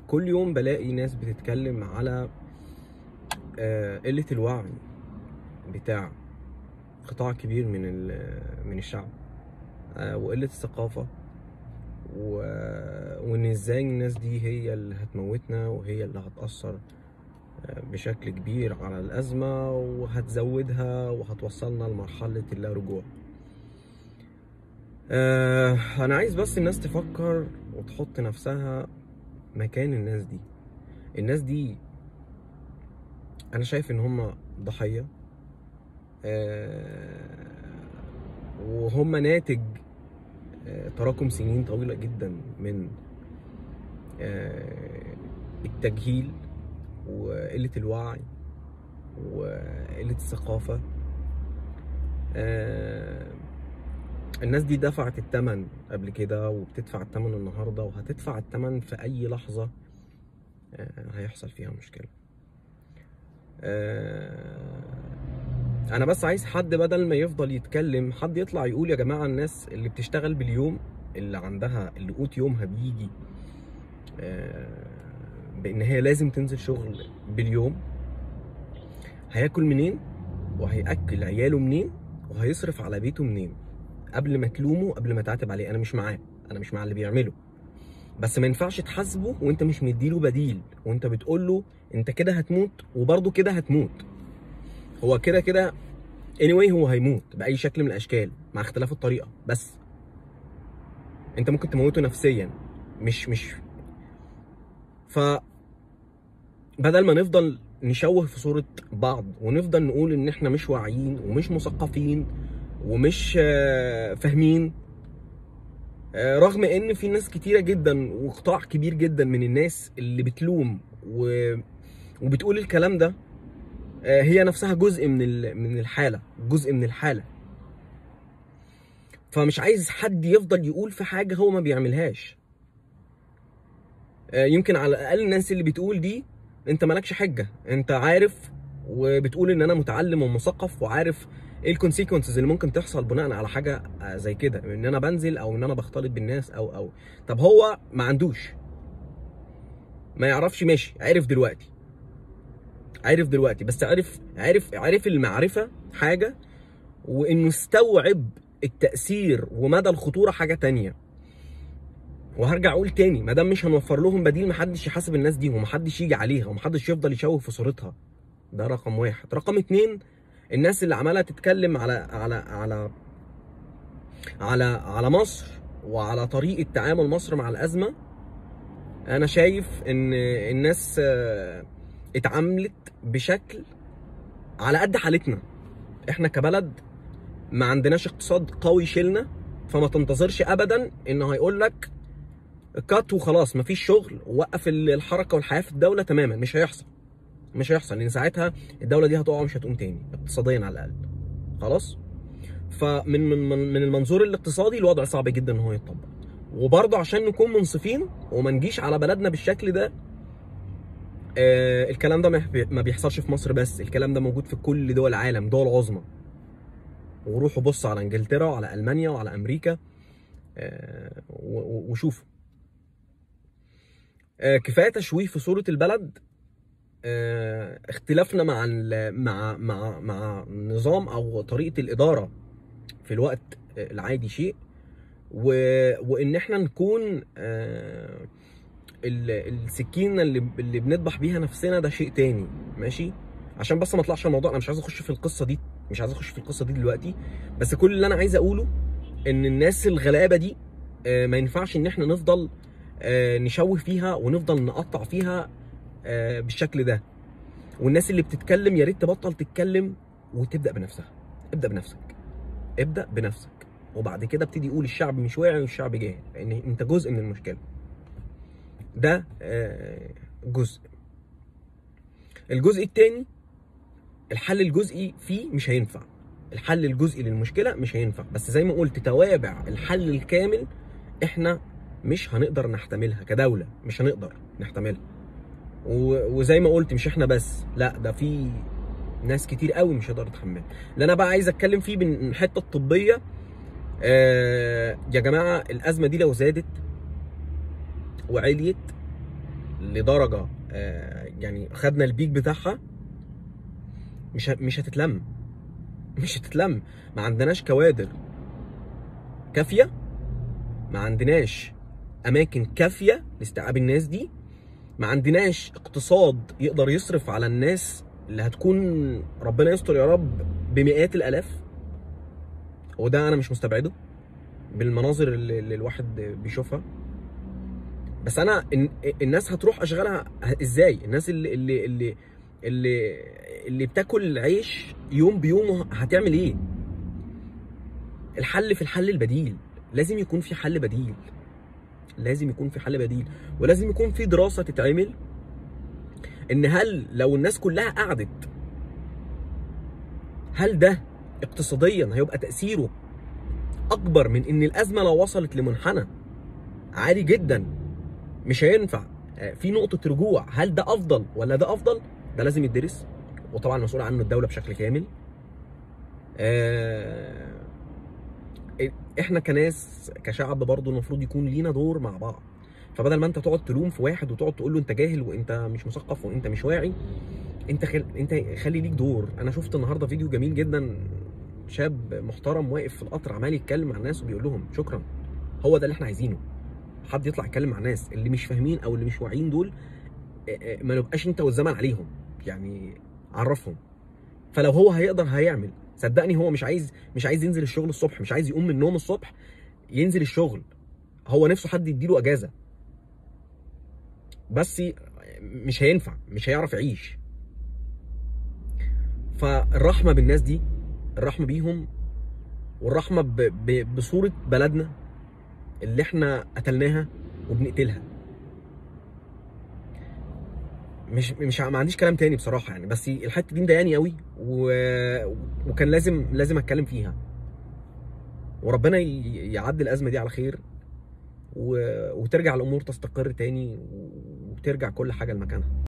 كل يوم بلاقي ناس بتتكلم على آه، قلة الوعي بتاع قطاع كبير من ال- من الشعب آه، وقلة الثقافة و... وان ازاي الناس دي هي اللي هتموتنا وهي اللي هتأثر آه، بشكل كبير على الأزمة وهتزودها وهتوصلنا لمرحلة اللا رجوع آه، أنا عايز بس الناس تفكر وتحط نفسها مكان الناس دي الناس دي أنا شايف إن هم ضحية آه، وهم ناتج آه، تراكم سنين طويلة جدا من آه، التجهيل وقلة الوعي وقلة الثقافة آه، الناس دي دفعت الثمن قبل كده وبتدفع الثمن النهارده وهتدفع الثمن في أي لحظة آه، هيحصل فيها مشكلة آه، أنا بس عايز حد بدل ما يفضل يتكلم حد يطلع يقول يا جماعة الناس اللي بتشتغل باليوم اللي عندها اللي قوت يومها بيجي آه، بان هي لازم تنزل شغل باليوم هياكل منين وهياكل عياله منين وهيصرف على بيته منين قبل ما تلومه قبل ما تعاتب عليه انا مش معاه انا مش مع اللي بيعمله بس ما ينفعش تحاسبه وانت مش مديله بديل وانت بتقول له انت كده هتموت وبرضه كده هتموت هو كده كده anyway هو هيموت باي شكل من الاشكال مع اختلاف الطريقه بس انت ممكن تموته نفسيا مش مش ف بدل ما نفضل نشوه في صورة بعض ونفضل نقول ان احنا مش واعيين ومش مثقفين ومش آه، فاهمين آه، رغم ان في ناس كتيرة جدا وقطاع كبير جدا من الناس اللي بتلوم و... وبتقول الكلام ده آه، هي نفسها جزء من ال- من الحالة جزء من الحالة فمش عايز حد يفضل يقول في حاجة هو ما بيعملهاش آه، يمكن على الاقل الناس اللي بتقول دي انت مالكش حجه انت عارف وبتقول ان انا متعلم ومثقف وعارف ايه الكونسيكونسز اللي ممكن تحصل بناء على حاجه آه، زي كده ان انا بنزل او ان انا بختلط بالناس او او طب هو ما عندوش ما يعرفش ماشي عرف دلوقتي عرف دلوقتي بس عرف عرف عرف المعرفه حاجه وانه استوعب التاثير ومدى الخطوره حاجه تانية وهرجع اقول تاني ما دام مش هنوفر لهم بديل محدش يحاسب الناس دي ومحدش يجي عليها ومحدش يفضل يشوه في صورتها ده رقم واحد رقم اتنين الناس اللي عماله تتكلم على على على على على مصر وعلى طريقه تعامل مصر مع الازمه انا شايف ان الناس آه، اتعاملت بشكل على قد حالتنا احنا كبلد ما عندناش اقتصاد قوي يشيلنا فما تنتظرش ابدا انه هيقول لك كات وخلاص مفيش شغل ووقف الحركه والحياه في الدوله تماما مش هيحصل مش هيحصل لان ساعتها الدوله دي هتقع ومش هتقوم تاني اقتصاديا على الاقل خلاص فمن من من من المنظور الاقتصادي الوضع صعب جدا ان هو يتطبق وبرضه عشان نكون منصفين وما نجيش على بلدنا بالشكل ده آه الكلام ده ما بي- ما بيحصلش في مصر بس الكلام ده موجود في كل دول العالم دول عظمى وروحوا بصوا على انجلترا وعلى المانيا وعلى امريكا آه و- و- وشوفوا آه، كفايه تشويه في صوره البلد آه، اختلافنا مع ال- مع مع مع نظام او طريقه الاداره في الوقت آه، العادي شيء و... وان احنا نكون آه، ال- السكينه اللي اللي بنذبح بيها نفسنا ده شيء تاني ماشي عشان بس ما اطلعش الموضوع انا مش عايز اخش في القصه دي مش عايز اخش في القصه دي دلوقتي بس كل اللي انا عايز اقوله ان الناس الغلابه دي آه، ما ينفعش ان احنا نفضل آه، نشوه فيها ونفضل نقطع فيها آه، بالشكل ده والناس اللي بتتكلم يا ريت تبطل تتكلم وتبدا بنفسها ابدا بنفسك ابدا بنفسك وبعد كده ابتدي قول الشعب مش واعي والشعب جاهل لان انت جزء من المشكله ده آه، جزء الجزء الثاني الحل الجزئي فيه مش هينفع الحل الجزئي للمشكله مش هينفع بس زي ما قلت توابع الحل الكامل احنا مش هنقدر نحتملها كدوله مش هنقدر نحتملها و- وزي ما قلت مش احنا بس لا ده في ناس كتير قوي مش هتقدر تتحملها اللي انا بقى عايز اتكلم فيه من الحته الطبيه آه يا جماعه الازمه دي لو زادت وعليت لدرجه آه، يعني خدنا البيك بتاعها مش ه- مش هتتلم مش هتتلم ما عندناش كوادر كافيه ما عندناش اماكن كافيه لاستيعاب الناس دي ما عندناش اقتصاد يقدر يصرف على الناس اللي هتكون ربنا يستر يا رب بمئات الالاف وده انا مش مستبعده بالمناظر اللي اللي الواحد بيشوفها بس انا الن- الناس هتروح اشغالها ازاي الناس اللي اللي اللي اللي, اللي بتاكل عيش يوم بيوم هتعمل ايه الحل في الحل البديل لازم يكون في حل بديل لازم يكون في حل بديل ولازم يكون في دراسه تتعمل ان هل لو الناس كلها قعدت هل ده اقتصاديا هيبقى تاثيره اكبر من ان الازمه لو وصلت لمنحنى عالي جدا مش هينفع آه، في نقطه رجوع هل ده افضل ولا ده افضل ده لازم يدرس وطبعا مسؤول عنه الدوله بشكل كامل آه، احنا كناس كشعب برضو المفروض يكون لينا دور مع بعض فبدل ما انت تقعد تلوم في واحد وتقعد تقول له انت جاهل وانت مش مثقف وانت مش واعي انت خل... انت خلي ليك دور انا شفت النهارده فيديو جميل جدا شاب محترم واقف في القطر عمال يتكلم مع الناس وبيقول لهم شكرا هو ده اللي احنا عايزينه حد يطلع يتكلم مع الناس اللي مش فاهمين او اللي مش واعيين دول اه، اه، ما نبقاش انت والزمن عليهم يعني عرفهم فلو هو هيقدر هيعمل صدقني هو مش عايز مش عايز ينزل الشغل الصبح مش عايز يقوم من النوم الصبح ينزل الشغل هو نفسه حد يديله اجازه بس مش هينفع مش هيعرف يعيش فالرحمه بالناس دي الرحمه بيهم والرحمه ب... ب... بصوره بلدنا اللي احنا قتلناها وبنقتلها مش مش ما عنديش كلام تاني بصراحه يعني بس الحته دي مضايقاني قوي و... وكان لازم لازم اتكلم فيها وربنا ي- يعدي الازمه دي على خير و... وترجع الامور تستقر تاني وترجع كل حاجه لمكانها